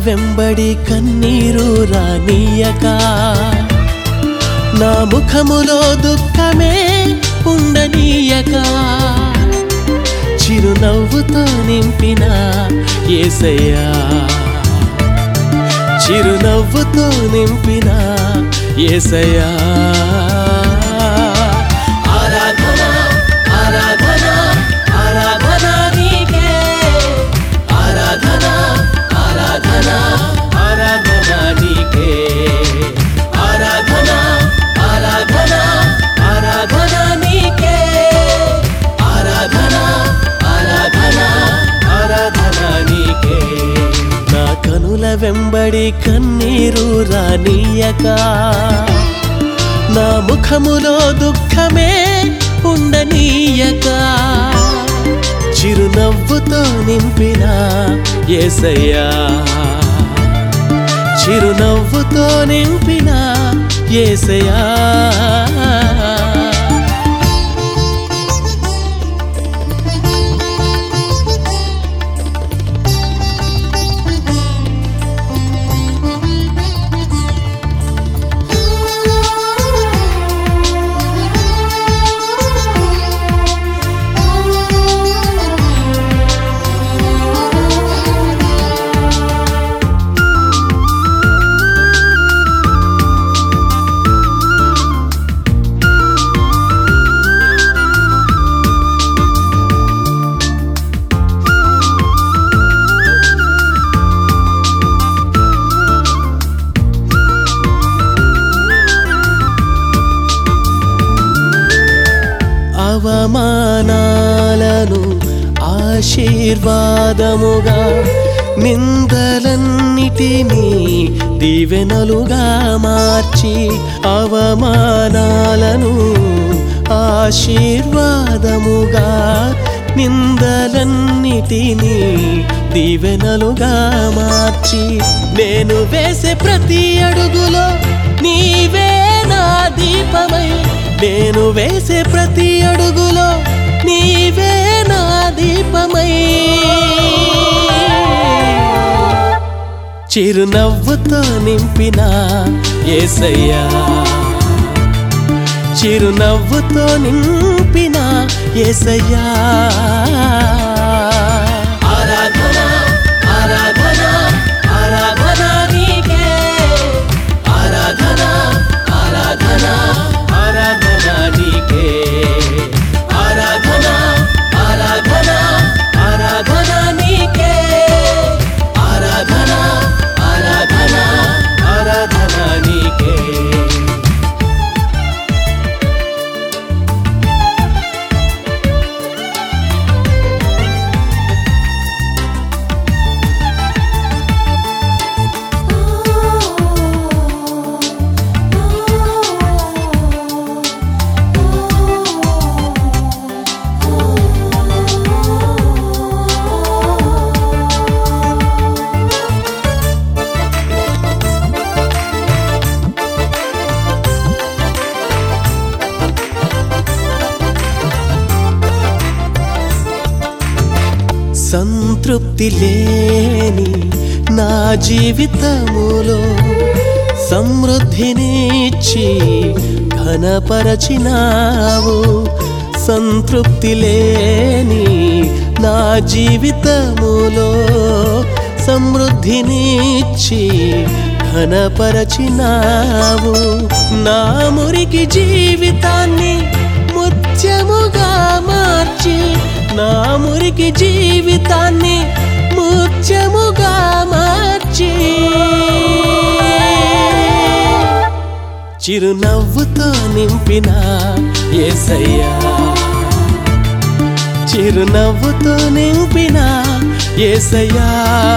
వెంబడి కన్నీరు రానీయక నా ముఖములో దుఃఖమే ఉండనీయక చిరునవ్వుతో నింపిన ఏసయ్యా చిరునవ్వుతో నింపిన ఏసయ్యా ఆరాధన ఆరాధన ఆరాధన నీకే ఆరాధన ఆరాధన ఆరాధన నీకే ఆరాధన ఆరాధన ఆరాధన నీకే ఆరాధన ఆరాధన ఆరాధన నీకే నా కనుల వెంబడి కన్నీరు రానీయక నా ముఖములో దుఃఖమే ఉండనీయక చిరునవ్వుతో నింపిన ఏసయ్యా చిరునవ్వుతో నింపిన ఏసయ్యా అవమానాలను ఆశీర్వాదముగా నిందలన్నిటినీ దీవెనలుగా మార్చి అవమానాలను ఆశీర్వాదముగా నిందలన్నిటినీ దీవెనలుగా మార్చి నేను వేసే ప్రతి అడుగులో నీవే నా దీపమై నేను వేసే ప్రతి అడుగులో నీవే నా దీపమై చిరునవ్వుతో నింపిన ఏసయ్యా చిరునవ్వుతో నింపిన ఏసయ్యా ఆరాధన ఆరాధన ఆరాధన నీకే ఆరాధన ఆరాధన ఆరాధన నీకే ఆరాధన ఆరాధన ఆరాధన నీకే ఆరాధన ఆరాధన ఆరాధన నీకే సంతృప్తి లేని నా జీవితములో సమృద్ధినిచ్చి ఘనపరచినావు సంతృప్తి లేని నా జీవితములో సమృద్ధినిచ్చి ఘనపరచినావు నా మురికి జీవితాన్ని ముత్యముగా మార్చి నా మురికి జీవితాన్ని ముత్యముగా మార్చి చిరునవ్వుతో నింపిన ఏసయ్యా చిరునవ్వుతో నింపిన ఏసయ్యా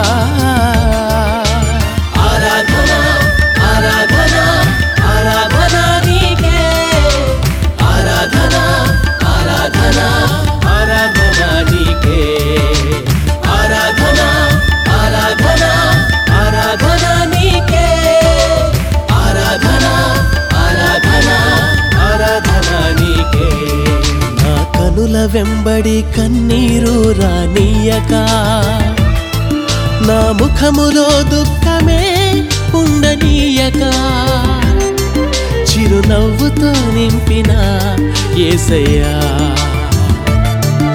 ఆరాధన ఆరాధన ఆరాధన నీకే ఆరాధన ఆరాధన ఆరాధన నీకే ఆరాధన ఆరాధన ఆరాధన నీకే ఆరాధన ఆరాధన ఆరాధన నీకే నా కనుల వెంబడి కన్నీరు రానీయక నా ముఖములో దుఃఖమే ఉండనీయక చిరునవ్వుతో నింపిన ఏసయ్యా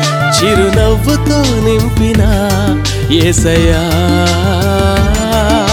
చిరునవ్వుతో నింపిన ఏసయ్యా